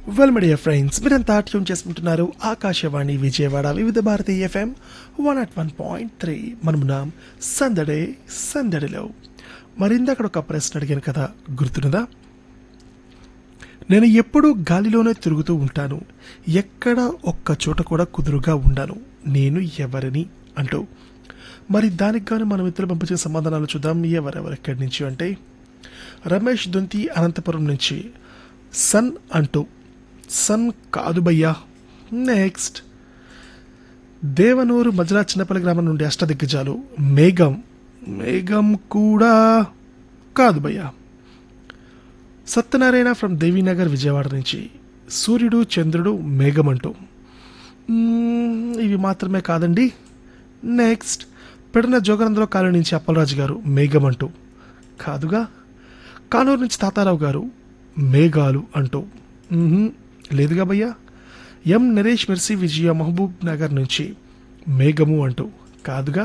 well media friends మీరంతా tune చేసుకుంటున్నారు Akashvani Vijayawada Vividh Bharati FM one at one point three మనమున్నాం సందడే సందడిలో మరిందక్కడ ఒక ప్రశ్న అడిగాను కదా గుర్తున్నదా నేను ఎప్పుడూ గాలిలోనే తిరుగుతూ ఉంటాను ఎక్కడ ఒక్క చోట కూడా కుదురుగా ఉండను నేను ఎవరిని అంటూ మరి దానికి గాను మన మిత్రులు పంపించిన సమాధానాలు చూద్దాం ఎవరెవరు ఎక్కడి నుంచి అంటే రమేష్ దొంతి అనంతపురం నుంచి సన్ అంటూ సన్ కాదు భయ్యా నెక్స్ట్ దేవనూరు మజరా చిన్నపల్లి గ్రామం నుండి అష్టదిగ్గజాలు మేఘం మేఘం కూడా కాదు భయ్యా సత్యనారాయణ ఫ్రమ్ దేవీనగర్ విజయవాడ నుంచి సూర్యుడు చంద్రుడు మేఘం అంటూ మ్మ్, ఇవి మాత్రమే కాదండి నెక్స్ట్ పెడన జోగనందలో కాలనీ నుంచి అప్పలరాజు గారు మేఘం అంటూ కాదుగా కానూరు నుంచి తాతారావు గారు మేఘాలు అంటూ మ్మ్హ్మ్, లేదుగా భయ్యా ఎం నరేష్ మెర్సీ విజయ మహబూబ్ నగర్ నుంచి మేఘము అంటూ కాదుగా